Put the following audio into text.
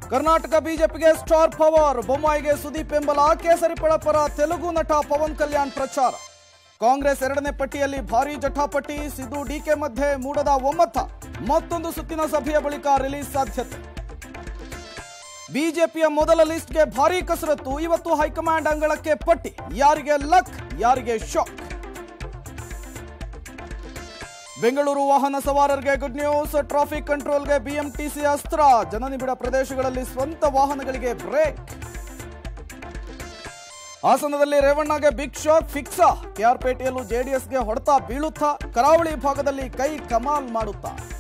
ಕರ್ನಾಟಕ ಬಿಜೆಪಿಗೆ star power ಬೊಮ್ಮಾಯಿಗೆ Sudeep ಬೆಂಬಲ ಕೇಸರಿ ಪಳ ಪರ ತೆಲುಗು ನಟ ಪವನ್ ಕಲ್ಯಾಣ್ ಪ್ರಚಾರ ಕಾಂಗ್ರೆಸ್ ಎರಡನೇ ಪಟ್ಟಿಯಲ್ಲಿ ಭಾರೀ ಜಟಾಪಟಿ ಸಿದ್ದು ಡಿಕೆ ಮಧ್ಯೆ ಮೂಡದ ಒಮ್ಮತ ಮತ್ತೊಂದು ಸುತ್ತಿನ ಸಭೆಯ ಬಳಿಕ ರಿಲೀಸ್ ಸಾಧ್ಯತೆ ಬಿಜೆಪಿಯ ಮೊದಲ ಲಿಸ್ಟ್ಗೆ ಭಾರೀ ಕಸರತ್ತು ಇವತ್ತು ಹೈಕಮಾಂಡ್ ಅಂಗಳಕ್ಕೆ ಪಟ್ಟಿ ಯಾರಿಗೆ ಲಕ್ ಯಾರಿಗೆ ಶಾಕ್ ಬೆಂಗಳೂರು ವಾಹನ ಸವಾರರಿಗೆ ಗುಡ್ ನ್ಯೂಸ್ ಟ್ರಾಫಿಕ್ ಕಂಟ್ರೋಲ್ಗೆ ಬಿಎಂಟಿಸಿ ಅಸ್ತ್ರ ಜನನಿಬಿಡ ಪ್ರದೇಶಗಳಲ್ಲಿ ಸ್ವಂತ ವಾಹನಗಳಿಗೆ ಬ್ರೇಕ್ ಹಾಸನದಲ್ಲಿ ರೇವಣ್ಣಗೆ ಬಿಗ್ ಶಾಕ್ ಫಿಕ್ಸಾ ಕೆಆರ್ಪೇಟೆಯಲ್ಲೂ ಜೆಡಿಎಸ್ಗೆ ಹೊಡೆತ ಬೀಳುತ್ತಾ ಕರಾವಳಿ ಭಾಗದಲ್ಲಿ ಕೈ ಕಮಾಲ್ ಮಾಡುತ್ತಾ